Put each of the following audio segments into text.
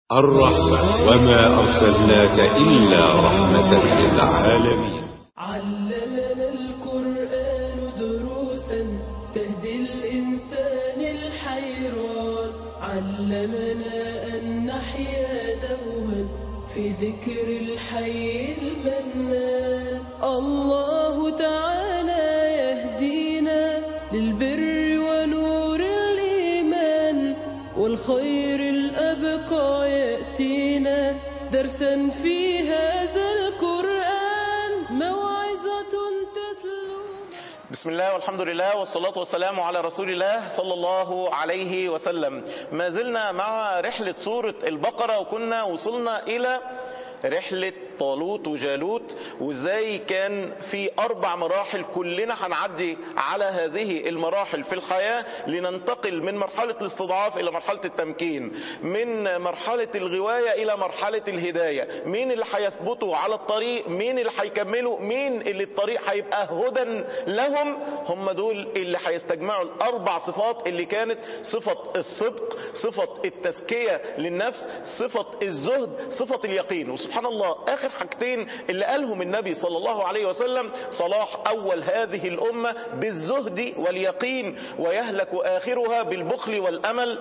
الرحمة وما أرسلناك إلا رحمة للعالمين علمنا القرآن دروسا تهدي الإنسان الحيران علمنا أن نحيا دوما في ذكر الحي المنان الله تعالى يهدينا للبر ونور الإيمان والخير الأبقى يأتينا درسا في هذا القرآن موعظة تتلو بسم الله والحمد لله والصلاة والسلام على رسول الله صلى الله عليه وسلم ما زلنا مع رحلة سورة البقرة وكنا وصلنا إلى رحلة طالوت وجالوت وازاي كان في اربع مراحل كلنا هنعدي على هذه المراحل في الحياة لننتقل من مرحلة الاستضعاف الى مرحلة التمكين من مرحلة الغواية الى مرحلة الهداية مين اللي هيثبتوا على الطريق مين اللي هيكملوا مين اللي الطريق هيبقى هدى لهم هم دول اللي هيستجمعوا الاربع صفات اللي كانت صفة الصدق صفة التزكية للنفس صفة الزهد صفة اليقين وسبحان الله اخر حاجتين اللي قالهم النبي صلى الله عليه وسلم صلاح اول هذه الامة بالزهد واليقين ويهلك اخرها بالبخل والامل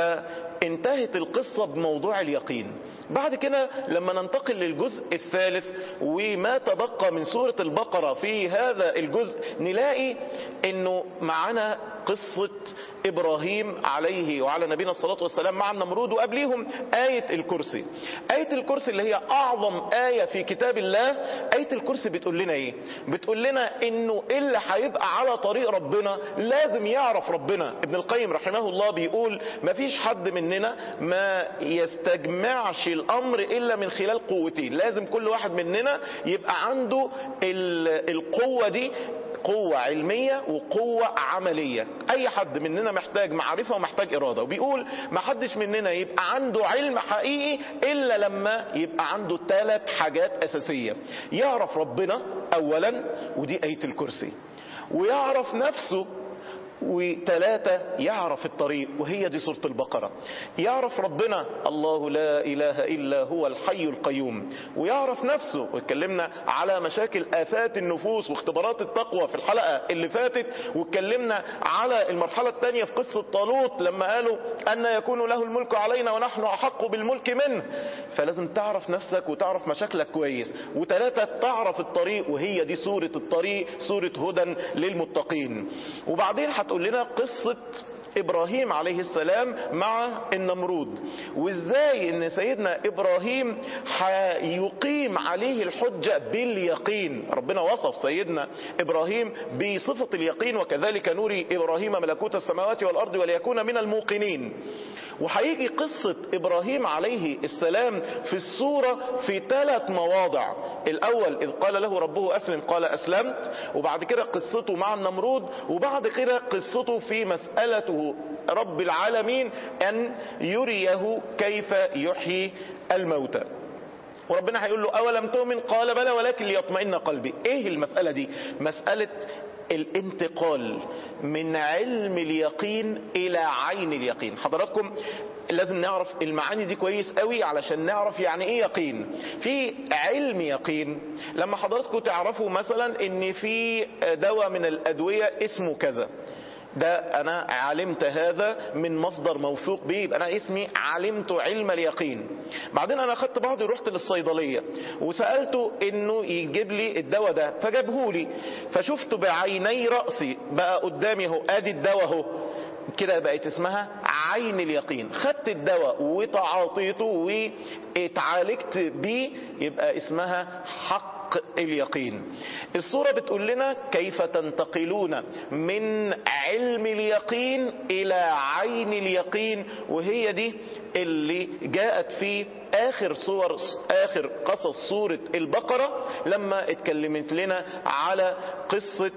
فانتهت القصة بموضوع اليقين بعد كده لما ننتقل للجزء الثالث وما تبقى من سورة البقرة في هذا الجزء نلاقي انه معنا قصة ابراهيم عليه وعلى نبينا الصلاة والسلام مع النمرود وقبليهم آية الكرسي آية الكرسي اللي هي اعظم آية في كتاب الله آية الكرسي بتقول لنا ايه بتقول لنا انه اللي هيبقى على طريق ربنا لازم يعرف ربنا ابن القيم رحمه الله بيقول مفيش حد مننا ما يستجمعش الامر الا من خلال قوتين لازم كل واحد مننا يبقى عنده ال- القوة دي قوة علمية وقوة عملية اي حد مننا محتاج معرفة ومحتاج ارادة وبيقول ما حدش مننا يبقى عنده علم حقيقي الا لما يبقى عنده ثلاث حاجات اساسية يعرف ربنا اولا ودي اية الكرسي ويعرف نفسه وثلاثة يعرف الطريق وهي دي سورة البقرة يعرف ربنا الله لا إله إلا هو الحي القيوم ويعرف نفسه واتكلمنا على مشاكل آفات النفوس واختبارات التقوى في الحلقة اللي فاتت واتكلمنا على المرحلة الثانية في قصة طالوت لما قالوا أن يكون له الملك علينا ونحن أحق بالملك منه فلازم تعرف نفسك وتعرف مشاكلك كويس وثلاثة تعرف الطريق وهي دي سورة الطريق سورة هدى للمتقين وبعدين هتقول لنا قصة ابراهيم عليه السلام مع النمرود وازاي ان سيدنا ابراهيم هيقيم عليه الحجة باليقين ربنا وصف سيدنا ابراهيم بصفة اليقين وكذلك نوري ابراهيم ملكوت السماوات والارض وليكون من الموقنين وهيجي قصة ابراهيم عليه السلام في السورة في ثلاث مواضع الاول اذ قال له ربه اسلم قال اسلمت وبعد كده قصته مع النمرود وبعد كده قصته في مسألته رب العالمين ان يريه كيف يحيي الموتى وربنا هيقول له اولم تؤمن قال بلى ولكن ليطمئن قلبي ايه المسألة دي مسألة الانتقال من علم اليقين الى عين اليقين حضراتكم لازم نعرف المعاني دي كويس قوي علشان نعرف يعني ايه يقين في علم يقين لما حضراتكم تعرفوا مثلا ان في دواء من الادوية اسمه كذا ده انا علمت هذا من مصدر موثوق به يبقى انا اسمي علمت علم اليقين بعدين انا اخدت بعضي ورحت للصيدليه وسالته انه يجيب لي الدواء ده فجابه لي فشفته بعيني راسي بقى قدامي اهو ادي الدواء اهو كده بقت اسمها عين اليقين خدت الدواء وتعاطيته واتعالجت بيه يبقى اسمها حق اليقين الصورة بتقول لنا كيف تنتقلون من علم اليقين إلى عين اليقين وهي دي اللي جاءت في آخر صور آخر قصص سورة البقرة لما اتكلمت لنا على قصة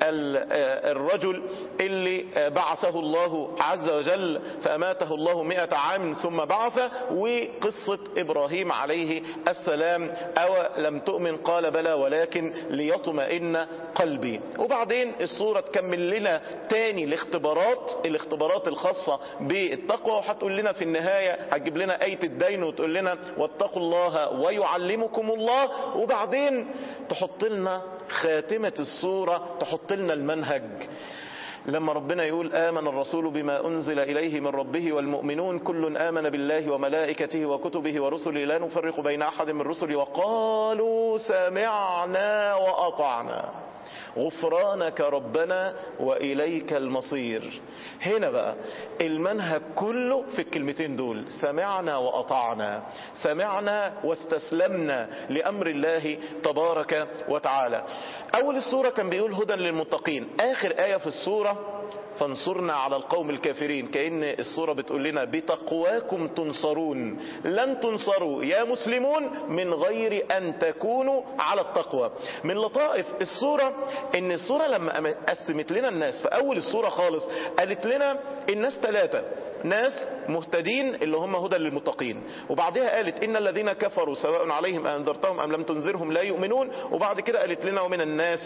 الرجل اللي بعثه الله عز وجل فأماته الله مئة عام ثم بعث وقصة إبراهيم عليه السلام أو لم تؤمن قال قال بلى ولكن ليطمئن قلبي وبعدين الصورة تكمل لنا تاني الاختبارات الاختبارات الخاصة بالتقوى وهتقول لنا في النهاية هتجيب لنا آية الدين وتقول لنا واتقوا الله ويعلمكم الله وبعدين تحط لنا خاتمة الصورة تحط لنا المنهج لما ربنا يقول آمن الرسول بما أنزل إليه من ربه والمؤمنون كل آمن بالله وملائكته وكتبه ورسله لا نفرق بين أحد من رسله وقالوا سمعنا وأطعنا غفرانك ربنا وإليك المصير هنا بقى المنهج كله في الكلمتين دول سمعنا وأطعنا سمعنا واستسلمنا لأمر الله تبارك وتعالى أول السورة كان بيقول هدى للمتقين آخر آية في السورة فانصرنا على القوم الكافرين كأن الصورة بتقول لنا بتقواكم تنصرون لن تنصروا يا مسلمون من غير أن تكونوا على التقوى من لطائف الصورة ان الصورة لما قسمت لنا الناس في أول الصورة خالص قالت لنا الناس ثلاثة ناس مهتدين اللي هم هدى للمتقين وبعدها قالت إن الذين كفروا سواء عليهم أنذرتهم أم لم تنذرهم لا يؤمنون وبعد كده قالت لنا ومن الناس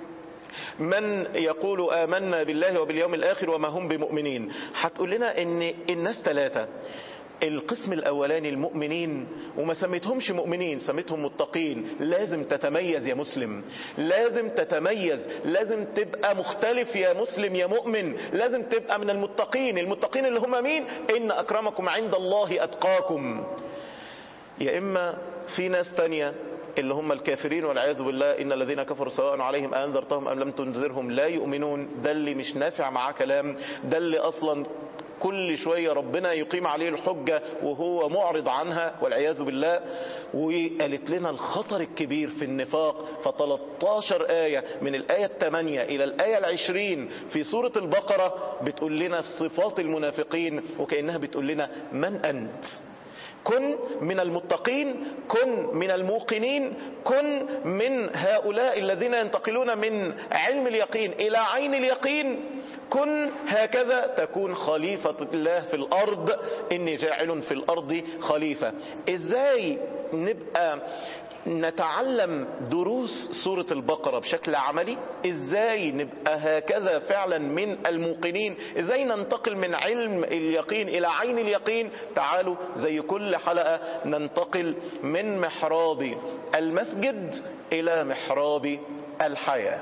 من يقول آمنا بالله وباليوم الآخر وما هم بمؤمنين هتقول لنا ان الناس ثلاثة القسم الاولاني المؤمنين وما سميتهمش مؤمنين سميتهم متقين لازم تتميز يا مسلم لازم تتميز لازم تبقى مختلف يا مسلم يا مؤمن لازم تبقى من المتقين المتقين اللي هم مين ان اكرمكم عند الله اتقاكم يا اما في ناس تانية اللي هم الكافرين والعياذ بالله ان الذين كفروا سواء عليهم انذرتهم ام لم تنذرهم لا يؤمنون ده اللي مش نافع معاه كلام ده اللي اصلا كل شوية ربنا يقيم عليه الحجة وهو معرض عنها والعياذ بالله وقالت لنا الخطر الكبير في النفاق ف13 آية من الآية الثمانية إلى الآية العشرين في سورة البقرة بتقول لنا في صفات المنافقين وكأنها بتقول لنا من أنت كن من المتقين كن من الموقنين كن من هؤلاء الذين ينتقلون من علم اليقين إلى عين اليقين كن هكذا تكون خليفة الله في الأرض إني جاعل في الأرض خليفة إزاي نبقى نتعلم دروس سورة البقرة بشكل عملي ازاي نبقى هكذا فعلا من الموقنين ازاي ننتقل من علم اليقين الى عين اليقين تعالوا زي كل حلقة ننتقل من محراب المسجد الى محراب الحياة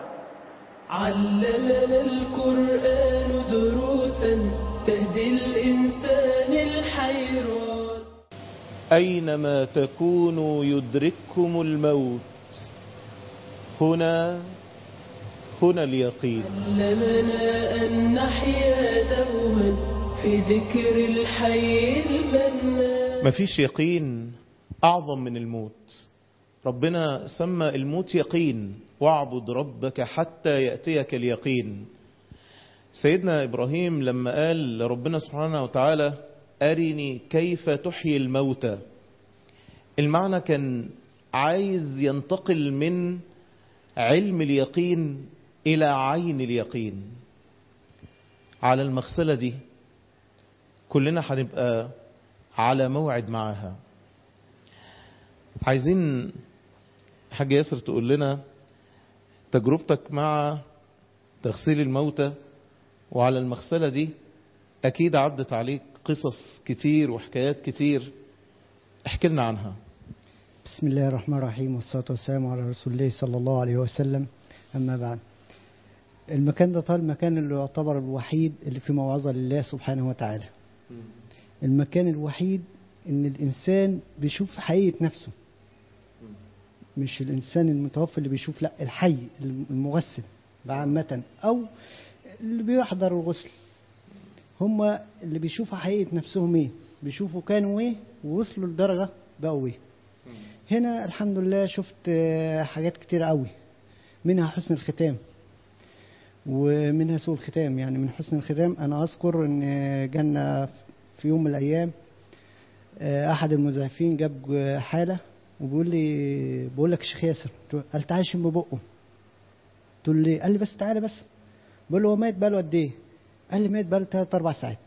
علمنا القرآن دروسا تهدي الإنسان الحيران أينما تكونوا يدرككم الموت هنا هنا اليقين علمنا أن نحيا دوما في ذكر الحي المنان مفيش يقين أعظم من الموت ربنا سمى الموت يقين واعبد ربك حتى يأتيك اليقين سيدنا إبراهيم لما قال لربنا سبحانه وتعالى أرني كيف تحيي الموتى المعنى كان عايز ينتقل من علم اليقين إلى عين اليقين على المغسلة دي كلنا هنبقى على موعد معاها عايزين حاجة ياسر تقول لنا تجربتك مع تغسيل الموتى وعلى المغسلة دي أكيد عدت عليك قصص كتير وحكايات كتير احكي لنا عنها بسم الله الرحمن الرحيم والصلاة والسلام على رسول الله صلى الله عليه وسلم أما بعد المكان ده طال المكان اللي يعتبر الوحيد اللي في موعظة لله سبحانه وتعالى المكان الوحيد ان الانسان بيشوف حقيقة نفسه مش الانسان المتوفى اللي بيشوف لا الحي المغسل عامة او اللي بيحضر الغسل هم اللي بيشوفوا حقيقة نفسهم ايه بيشوفوا كانوا ايه ووصلوا لدرجة بقوا ايه هنا الحمد لله شفت آه، حاجات كتير قوي منها حسن الختام ومنها سوء الختام يعني من حسن الختام انا اذكر ان جالنا في يوم من الايام آه، احد المزعفين جاب حاله وبيقول لي بقول لك يا شيخ ياسر قال تعالى شم بقه قلت له ليه؟ قال لي بس تعالى بس بقول له هو مات بقاله قد ايه؟ قال لي مات بقاله ثلاث اربع ساعات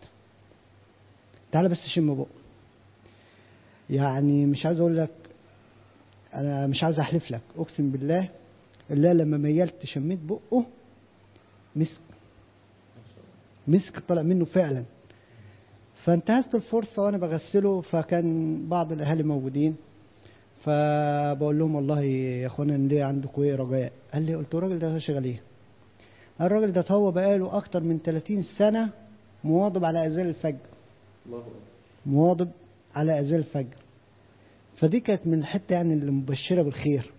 تعالى بس شم بقه يعني مش عايز اقول لك انا مش عايز احلف لك اقسم بالله الا لما ميلت شميت بقه مسك مسك طلع منه فعلا فانتهزت الفرصة وأنا بغسله فكان بعض الأهالي موجودين فبقول لهم والله يا اخوانا ليه عندكم ايه رجاء؟ قال لي قلت له الراجل ده شغال ايه؟ الراجل ده هو بقاله أكتر من 30 سنة مواظب على أذان الفجر الله أكبر مواظب على أذان الفجر فدي كانت من الحتة يعني اللي مبشرة بالخير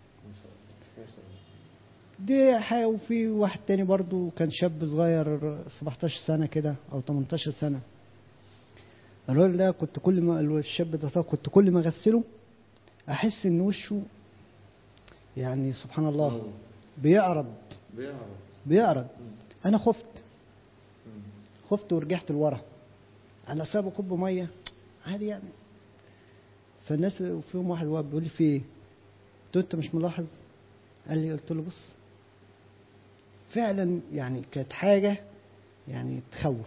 دي حاجة وفي واحد تاني برضو كان شاب صغير 17 سنة كده أو 18 سنة الراجل ده كنت كل ما الشاب ده طبعا كنت كل ما أغسله أحس إن وشه يعني سبحان الله بيعرض بيعرف بيعرض أنا خفت خفت ورجعت لورا أنا سابه كوب مية عادي يعني فالناس فيهم واحد واقف بيقول لي في ايه؟ قلت له انت مش ملاحظ؟ قال لي قلت له بص فعلا يعني كانت حاجة يعني تخوف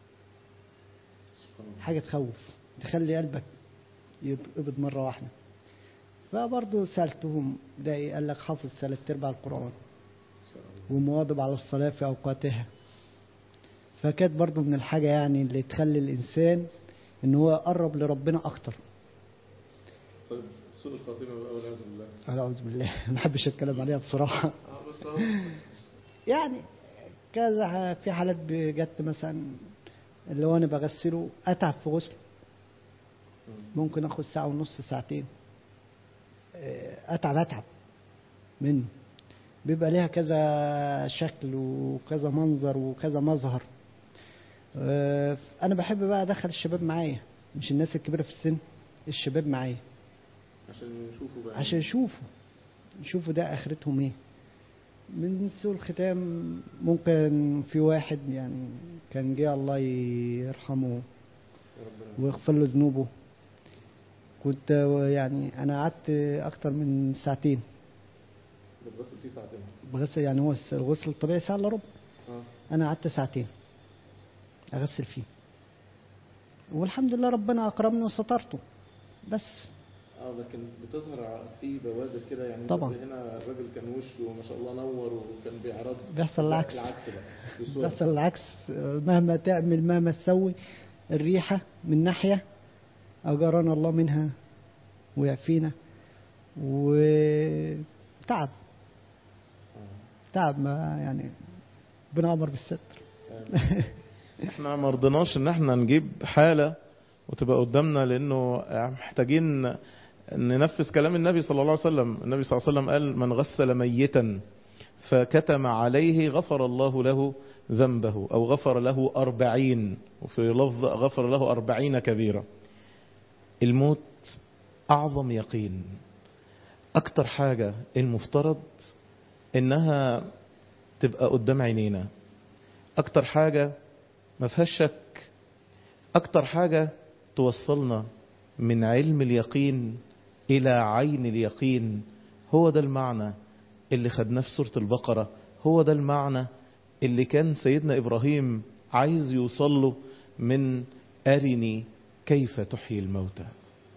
حاجة تخوف تخلي قلبك يتقبض مرة واحدة فبرضه سألتهم ده ايه قال لك حافظ ثلاث ارباع القرآن ومواظب على الصلاة في أوقاتها فكانت برضه من الحاجة يعني اللي تخلي الإنسان إن هو يقرب لربنا أكتر طيب سوء الخاتمة بقى والعياذ بالله أعوذ بالله ما بحبش أتكلم عليها بصراحة اه بس اهو يعني كذا في حالات جت مثلا اللي هو أنا بغسله أتعب في غسله ممكن آخد ساعة ونص ساعتين آه، أتعب أتعب منه بيبقى ليها كذا شكل وكذا منظر وكذا مظهر آه، أنا بحب بقى أدخل الشباب معايا مش الناس الكبيرة في السن الشباب معايا عشان نشوفه بقى عشان يشوفوا يشوفوا ده اخرتهم ايه من سوء الختام ممكن في واحد يعني كان جه الله يرحمه يا ربنا ويغفر له ذنوبه كنت يعني انا قعدت اكتر من ساعتين بتغسل فيه ساعتين بغسل يعني هو الغسل الطبيعي ساعه الا ربع اه انا قعدت ساعتين اغسل فيه والحمد لله ربنا اكرمني وسترته بس اه لكن بتظهر فيه بوادر كده يعني طبعا. أنت هنا الراجل كان وشه ما شاء الله نور وكان بيعرض بيحصل العكس. العكس بقى بصورة. بيحصل العكس مهما تعمل مهما تسوي الريحة من ناحية أجرنا الله منها ويعفينا وتعب تعب ما يعني بنعمر بالستر احنا ما رضيناش ان احنا نجيب حالة وتبقى قدامنا لانه محتاجين ننفذ كلام النبي صلى الله عليه وسلم النبي صلى الله عليه وسلم قال من غسل ميتا فكتم عليه غفر الله له ذنبه او غفر له أربعين وفي لفظ غفر له أربعين كبيرة الموت اعظم يقين اكتر حاجة المفترض انها تبقى قدام عينينا اكتر حاجة ما فيهاش شك اكتر حاجة توصلنا من علم اليقين الى عين اليقين هو ده المعنى اللي خدناه في سورة البقرة هو ده المعنى اللي كان سيدنا ابراهيم عايز يوصل له من ارني كيف تحيي الموتى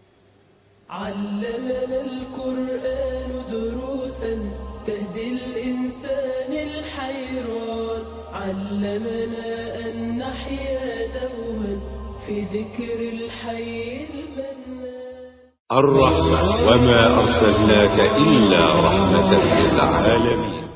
علمنا القرآن دروسا تهدي الإنسان الحيران علمنا أن نحيا دوما في ذكر الحي المنان الرحمة وما أرسلناك إلا رحمة للعالمين